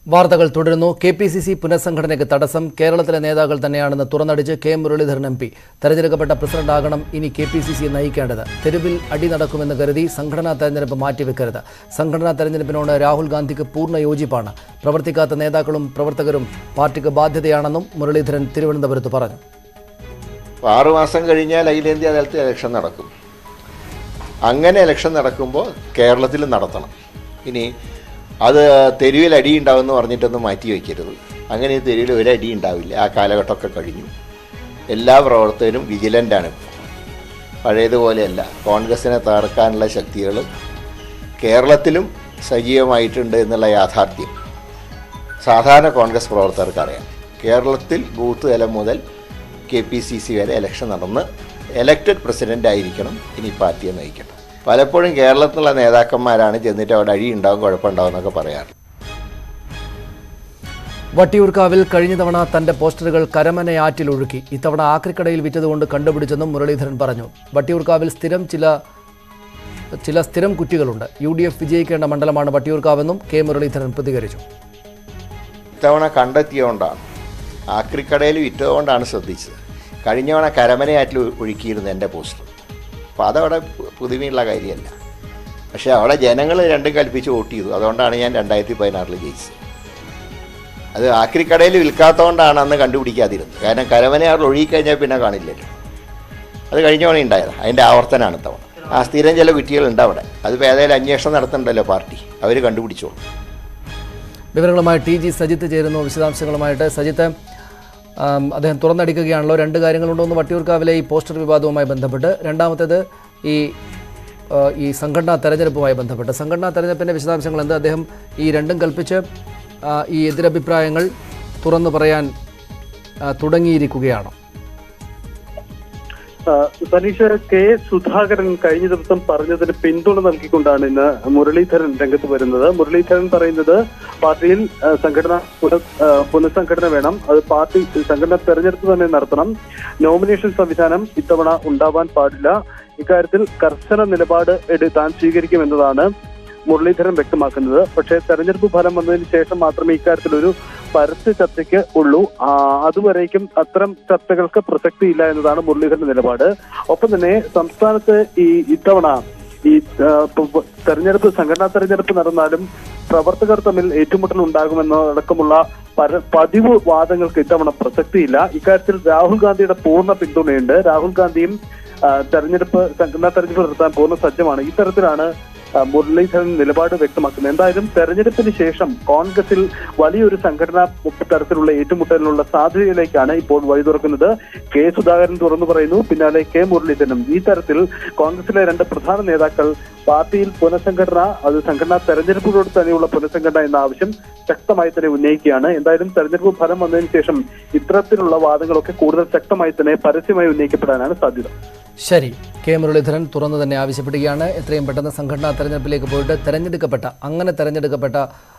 വാർത്തകൾ തുടരുന്നു K P C C പുനഃസംഘടനയ്ക്ക് തടസ്സം കേരളത്തിലെ നേതാക്കൾ തന്നെയാണെന്ന് തുറന്നടിച്ച് കെ മുരളീധരൻ എം പി തെരഞ്ഞെടുക്കപ്പെട്ട പ്രസിഡന്റാകണം ഇനി കെ പി സി സിയെ നയിക്കേണ്ടത് തെരുവിൽ അടി നടക്കുമെന്ന് കരുതി സംഘടനാ തെരഞ്ഞെടുപ്പ് മാറ്റിവെക്കരുത് സംഘടനാ തെരഞ്ഞെടുപ്പിനോട് രാഹുൽ ഗാന്ധിക്ക് പൂർണ്ണ യോജിപ്പാണ് പ്രവർത്തിക്കാത്ത നേതാക്കളും പ്രവർത്തകരും പാർട്ടിക്ക് ബാധ്യതയാണെന്നും മുരളീധരൻ തിരുവനന്തപുരത്ത് പറഞ്ഞു അപ്പോൾ ആറു മാസം കഴിഞ്ഞാൽ അഖിലേന്ത്യാ തലത്തിൽ ഇലക്ഷൻ നടക്കും അങ്ങനെ ഇലക്ഷൻ നടക്കുമ്പോൾ കേരളത്തിൽ നടത്തണം ഇനി അത് തെരുവിൽ അടി ഉണ്ടാവുമെന്ന് പറഞ്ഞിട്ടൊന്നും മാറ്റി വയ്ക്കരുത് അങ്ങനെ തെരുവിൽ ഒരു അടി ഉണ്ടാവില്ല ആ കാലഘട്ടമൊക്കെ കഴിഞ്ഞു എല്ലാ പ്രവർത്തകരും വിജിലൻ്റാണ് പഴയതുപോലെയല്ല കോൺഗ്രസിനെ തകർക്കാനുള്ള ശക്തികൾ കേരളത്തിലും സജീവമായിട്ടുണ്ട് എന്നുള്ള യാഥാർത്ഥ്യം സാധാരണ കോൺഗ്രസ് പ്രവർത്തകർക്ക് അറിയാം കേരളത്തിൽ ബൂത്ത് തലം മുതൽ കെ പി സി സി വരെ ഇലക്ഷൻ നടന്ന് എലക്റ്റഡ് പ്രസിഡൻ്റ് ആയിരിക്കണം ഇനി പാർട്ടിയെ നയിക്കണം പലപ്പോഴും കേരളത്തിലുള്ള നേതാക്കന്മാരാണ് ചെന്നിട്ട് അവിടെ അഴി ഉണ്ടാവും കുഴപ്പമുണ്ടാവും എന്നൊക്കെ പറയാറ് വട്ടിയൂർക്കാവിൽ കഴിഞ്ഞ തവണ തന്റെ പോസ്റ്ററുകൾ കരമനയാറ്റിൽ ഒഴുക്കി ഇത്തവണ ആക്രിക്കടയിൽ വിറ്റതുകൊണ്ട് കണ്ടുപിടിച്ചെന്നും മുരളീധരൻ പറഞ്ഞു വട്ടിയൂർക്കാവിൽ സ്ഥിരം ചില ചില സ്ഥിരം കുറ്റികളുണ്ട് യു ഡി എഫ് വിജയിക്കേണ്ട മണ്ഡലമാണ് വട്ടിയൂർക്കാവെന്നും കെ മുരളീധരൻ പ്രതികരിച്ചു ഇത്തവണ കണ്ടെത്തിയതുകൊണ്ടാണ് ആക്രിക്കടയിൽ വിറ്റതുകൊണ്ടാണ് ശ്രദ്ധിച്ചത് കഴിഞ്ഞ തവണ കരമനയാറ്റിൽ ഒഴുക്കിയിരുന്നു എൻ്റെ പോസ്റ്റർ അപ്പോൾ അതവിടെ പു- പുതുമയുള്ള കാര്യമല്ല പക്ഷേ അവിടെ ജനങ്ങൾ രണ്ടും കൽപ്പിച്ച് വോട്ട് ചെയ്തു അതുകൊണ്ടാണ് ഞാൻ രണ്ടായിരത്തി പതിനാറിൽ ജയിച്ചത് അത് ആക്രിക്കടയിൽ വിൽക്കാത്തതുകൊണ്ടാണ് അന്ന് കണ്ടുപിടിക്കാതിരുന്നത് കാരണം കരമനയാറിൽ ഒഴുകിക്കഴിഞ്ഞാൽ പിന്നെ കാണില്ലല്ലോ അത് കഴിഞ്ഞ തവണ ഉണ്ടായത് അതിൻ്റെ ആവർത്തനമാണ് ഇത്തവണ ആ സ്ഥിരം ചില കുറ്റികളുണ്ട് അവിടെ അതിപ്പോൾ ഏതായാലും അന്വേഷണം നടത്തുന്നുണ്ടല്ലോ പാർട്ടി അവർ കണ്ടുപിടിച്ചോളൂ വിവരങ്ങളുമായി ടി ജി സജിത്ത് ചേരുന്നു വിശദാംശങ്ങളുമായിട്ട് സജിത്ത് ആം, അദ്ദേഹം തുറന്നടിക്കുകയാണല്ലോ രണ്ട് കാര്യങ്ങളുണ്ടോ ഒന്ന് വട്ടിയൂർക്കാവിലെ ഈ പോസ്റ്റർ വിവാദവുമായി ബന്ധപ്പെട്ട് രണ്ടാമത്തേത് ഈ ആ, ഈ സംഘടനാ തെരഞ്ഞെടുപ്പുമായി ബന്ധപ്പെട്ട് സംഘടനാ തെരഞ്ഞെടുപ്പിൻ്റെ വിശദാംശങ്ങൾ എന്ത് അദ്ദേഹം ഈ രണ്ടും കൽപ്പിച്ച് ആ, ഈ എതിരഭിപ്രായങ്ങൾ തുറന്നു പറയാൻ ആ, തുടങ്ങിയിരിക്കുകയാണോ ആ, സനീഷ് കെ സുധാകരൻ കഴിഞ്ഞ ദിവസം പറഞ്ഞതിന് പിന്തുണ നൽകിക്കൊണ്ടാണ് ഇന്ന് മുരളീധരൻ രംഗത്ത് വരുന്നത് മുരളീധരൻ പറയുന്നത് പാർട്ടിയിൽ ആ, സംഘടന പുന- ആ, പുനഃസംഘടന വേണം അത് പാർട്ടി സംഘടന തെരഞ്ഞെടുപ്പ് തന്നെ നടത്തണം നോമിനേഷൻ സംവിധാനം ഇത്തവണ ഉണ്ടാവാൻ പാടില്ല ഇക്കാര്യത്തിൽ കർശന നിലപാട് എടു- താൻ സ്വീകരിക്കുമെന്നതാണ് മുരളീധരൻ വ്യക്തമാക്കുന്നത് പക്ഷേ തെരഞ്ഞെടുപ്പ് ഫലം വന്നതിന് ശേഷം മാത്രമേ ഇക്കാര്യത്തിൽ ഒരു പരസ്യ ചർച്ചയ്ക്ക് ഉള്ളൂ ആ, അതുവരേക്കും അത്തരം ചർച്ചകൾക്ക് പ്രസക്തിയില്ല എന്നതാണ് മുരളീധരന്റെ നിലപാട് ഒപ്പം തന്നെ സംസ്ഥാനത്ത് ഈ ഇത്തവണ ഈ ആ, പ- തെരഞ്ഞെടുപ്പ് സംഘടനാ തെരഞ്ഞെടുപ്പ് നടന്നാലും പ്രവർത്തകർ തമ്മിൽ ഏറ്റുമുട്ടൽ ഉണ്ടാകുമെന്നതടക്കമുള്ള പര- പതിവ് വാദങ്ങൾക്ക് ഇത്തവണ പ്രസക്തിയില്ല ഇക്കാര്യത്തിൽ രാഹുൽ ഗാന്ധിയുടെ പൂർണ്ണ പിന്തുണയുണ്ട് രാഹുൽ ഗാന്ധിയും ആ, തെരഞ്ഞെടുപ്പ് സംഘടനാ തെരഞ്ഞെടുപ്പ് നടത്താൻ പൂർണ്ണ സജ്ജമാണ് ഇത്തരത്തിലാണ് ആ, മുരളീധരൻ നിലപാട് വ്യക്തമാക്കുന്നത് എന്തായാലും തെരഞ്ഞെടുപ്പിന് ശേഷം കോൺഗ്രസിൽ വലിയൊരു സംഘടനാ തരത്തിലുള്ള ഏറ്റുമുട്ടലിനുള്ള സാധ്യതയിലേക്കാണ് ഇപ്പോൾ വഴി തുറക്കുന്നത് കെ സുധാകരൻ തുറന്നു പറയുന്നു പിന്നാലെ കെ മുരളീധരനും ഈ തരത്തിൽ കോൺഗ്രസിലെ രണ്ട് പ്രധാന നേതാക്കൾ പാർട്ടിയിൽ പുനഃസംഘടന അത് സംഘടനാ തെരഞ്ഞെടുപ്പിനോട് തന്നെയുള്ള പുനഃസംഘടന എന്ന ആവശ്യം ശക്തമായി തന്നെ ഉന്നയിക്കുകയാണ് എന്തായാലും തെരഞ്ഞെടുപ്പ് ഫലം വന്നതിന് ശേഷം ഇത്തരത്തിലുള്ള വാദങ്ങളൊക്കെ കൂടുതൽ ശക്തമായി തന്നെ പരസ്യമായി ഉന്നയിക്കപ്പെടാനാണ് സാധ്യത ശരി കെ മുരളീധരൻ തുറന്നു തന്നെ ആവശ്യപ്പെടുകയാണ് എത്രയും പെട്ടെന്ന് സംഘടനാ തെരഞ്ഞെടുപ്പിലേക്ക് പോയിട്ട് തെരഞ്ഞെടുക്കപ്പെട്ട അങ്ങനെ തെരഞ്ഞെടുക്കപ്പെട്ട